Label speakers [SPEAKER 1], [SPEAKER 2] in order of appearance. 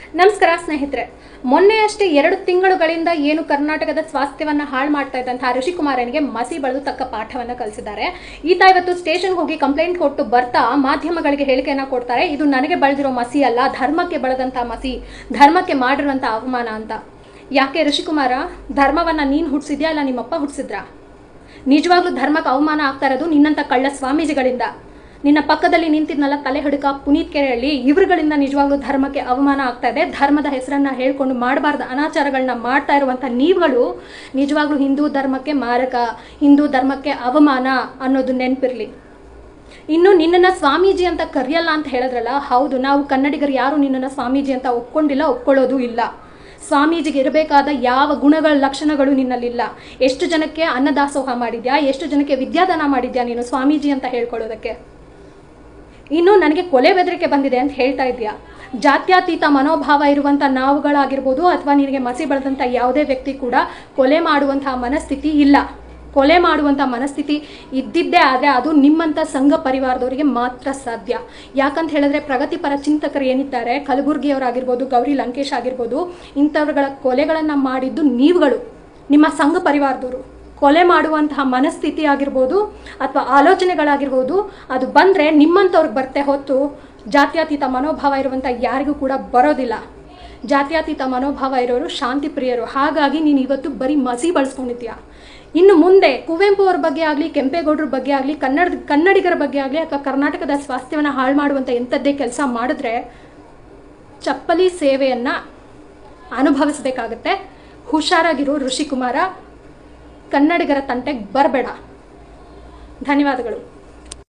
[SPEAKER 1] ನಮಸ್ಕಾರ ಸ್ನೇಹಿತರೆ ಮೊನ್ನೆ ಅಷ್ಟೇ ಎರಡು ತಿಂಗಳುಗಳಿಂದ ಏನು ಕರ್ನಾಟಕದ ಸ್ವಾಸ್ಥ್ಯವನ್ನ ಹಾಳು ಮಾಡ್ತಾ ಇದ್ದಂತಹ ಋಷಿಕುಮಾರನಿಗೆ ಮಸಿ ಬಳಿದು ತಕ್ಕ ಪಾಠವನ್ನ ಕಲಿಸಿದ್ದಾರೆ ಈತ ಇವತ್ತು ಸ್ಟೇಷನ್ಗೆ ಹೋಗಿ ಕಂಪ್ಲೇಂಟ್ ಕೊಟ್ಟು ಬರ್ತಾ ಮಾಧ್ಯಮಗಳಿಗೆ ಹೇಳಿಕೆಯನ್ನ ಕೊಡ್ತಾರೆ ಇದು ನನಗೆ ಬಳದಿರೋ ಮಸಿ ಅಲ್ಲ ಧರ್ಮಕ್ಕೆ ಬಳದಂತಹ ಮಸಿ ಧರ್ಮಕ್ಕೆ ಮಾಡಿರುವಂಥ ಅವಮಾನ ಅಂತ ಯಾಕೆ ಋಷಿಕುಮಾರ ಧರ್ಮವನ್ನ ನೀನು ಹುಟ್ಟಿಸಿದ್ಯಾ ಅಲ್ಲ ನಿಮ್ಮಪ್ಪ ಹುಟ್ಟಿಸಿದ್ರಾ ನಿಜವಾಗ್ಲೂ ಧರ್ಮಕ್ಕೆ ಅವಮಾನ ಆಗ್ತಾ ಇರೋದು ನಿನ್ನಂಥ ಕಳ್ಳ ಸ್ವಾಮೀಜಿಗಳಿಂದ ನಿನ್ನ ಪಕ್ಕದಲ್ಲಿ ನಿಂತಿದ್ನಲ್ಲ ತಲೆ ಹಿಡುಕ ಪುನೀತ್ ಕೆರೆಯಲ್ಲಿ ಇವರುಗಳಿಂದ ನಿಜವಾಗ್ಲೂ ಧರ್ಮಕ್ಕೆ ಅವಮಾನ ಆಗ್ತಾ ಇದೆ ಧರ್ಮದ ಹೆಸರನ್ನ ಹೇಳ್ಕೊಂಡು ಮಾಡಬಾರ್ದ ಅನಾಚಾರಗಳನ್ನ ಮಾಡ್ತಾ ಇರುವಂಥ ನೀವುಗಳು ನಿಜವಾಗ್ಲೂ ಹಿಂದೂ ಧರ್ಮಕ್ಕೆ ಮಾರಕ ಹಿಂದೂ ಧರ್ಮಕ್ಕೆ ಅವಮಾನ ಅನ್ನೋದು ನೆನಪಿರಲಿ ಇನ್ನು ನಿನ್ನನ್ನು ಸ್ವಾಮೀಜಿ ಅಂತ ಕರೆಯಲ್ಲ ಅಂತ ಹೇಳಿದ್ರಲ್ಲ ಹೌದು ನಾವು ಕನ್ನಡಿಗರು ಯಾರು ನಿನ್ನನ್ನು ಸ್ವಾಮೀಜಿ ಅಂತ ಒಪ್ಕೊಂಡಿಲ್ಲ ಒಪ್ಕೊಳ್ಳೋದು ಇಲ್ಲ ಸ್ವಾಮೀಜಿಗೆ ಇರಬೇಕಾದ ಯಾವ ಗುಣಗಳ ಲಕ್ಷಣಗಳು ನಿನ್ನಲ್ಲಿಲ್ಲ ಎಷ್ಟು ಜನಕ್ಕೆ ಅನ್ನದಾಸೋಹ ಮಾಡಿದ್ಯಾ ಎಷ್ಟು ಜನಕ್ಕೆ ವಿದ್ಯಾದಾನ ಮಾಡಿದ್ಯಾ ನೀನು ಸ್ವಾಮೀಜಿ ಅಂತ ಹೇಳ್ಕೊಳ್ಳೋದಕ್ಕೆ ಇನ್ನು ನನಗೆ ಕೊಲೆ ಬೆದರಿಕೆ ಬಂದಿದೆ ಅಂತ ಹೇಳ್ತಾ ಇದೆಯಾ ಜಾತ್ಯತೀತ ಮನೋಭಾವ ಇರುವಂಥ ನಾವುಗಳಾಗಿರ್ಬೋದು ಅಥವಾ ನಿನಗೆ ಮಸಿ ಬೆಳೆದಂಥ ಯಾವುದೇ ವ್ಯಕ್ತಿ ಕೂಡ ಕೊಲೆ ಮಾಡುವಂತಹ ಮನಸ್ಥಿತಿ ಇಲ್ಲ ಕೊಲೆ ಮಾಡುವಂಥ ಮನಸ್ಥಿತಿ ಇದ್ದಿದ್ದೇ ಆದರೆ ಅದು ನಿಮ್ಮಂಥ ಸಂಘ ಪರಿವಾರದವರಿಗೆ ಮಾತ್ರ ಸಾಧ್ಯ ಯಾಕಂತ ಹೇಳಿದ್ರೆ ಪ್ರಗತಿಪರ ಚಿಂತಕರು ಏನಿದ್ದಾರೆ ಕಲಬುರ್ಗಿಯವರಾಗಿರ್ಬೋದು ಗೌರಿ ಲಂಕೇಶ್ ಆಗಿರ್ಬೋದು ಇಂಥವ್ರುಗಳ ಕೊಲೆಗಳನ್ನು ಮಾಡಿದ್ದು ನೀವುಗಳು ನಿಮ್ಮ ಸಂಘ ಪರಿವಾರದವರು ಕೊಲೆ ಮಾಡುವಂತಹ ಮನಸ್ಥಿತಿ ಆಗಿರ್ಬೋದು ಅಥವಾ ಆಲೋಚನೆಗಳಾಗಿರ್ಬೋದು ಅದು ಬಂದರೆ ನಿಮ್ಮಂಥವ್ರಿಗೆ ಬರ್ತೆ ಹೊತ್ತು ಜಾತ್ಯತೀತ ಮನೋಭಾವ ಇರುವಂಥ ಯಾರಿಗೂ ಕೂಡ ಬರೋದಿಲ್ಲ ಜಾತ್ಯತೀತ ಮನೋಭಾವ ಇರೋರು ಶಾಂತಿ ಪ್ರಿಯರು ಹಾಗಾಗಿ ನೀನು ಇವತ್ತು ಬರೀ ಮಸಿ ಬಳಸ್ಕೊಂಡಿದ್ಯಾ ಇನ್ನು ಮುಂದೆ ಕುವೆಂಪು ಅವ್ರ ಬಗ್ಗೆ ಆಗಲಿ ಕೆಂಪೇಗೌಡರ ಬಗ್ಗೆ ಆಗಲಿ ಕನ್ನಡ ಕನ್ನಡಿಗರ ಬಗ್ಗೆ ಆಗಲಿ ಅಥವಾ ಕರ್ನಾಟಕದ ಸ್ವಾಸ್ಥ್ಯವನ್ನು ಹಾಳು ಮಾಡುವಂಥ ಎಂಥದ್ದೇ ಕೆಲಸ ಮಾಡಿದ್ರೆ ಚಪ್ಪಲಿ ಸೇವೆಯನ್ನು ಅನುಭವಿಸಬೇಕಾಗತ್ತೆ ಹುಷಾರಾಗಿರೋ ಋಷಿಕುಮಾರ ಕನ್ನಡಿಗರ ತಂಟೆಗೆ ಬರಬೇಡ ಧನ್ಯವಾದಗಳು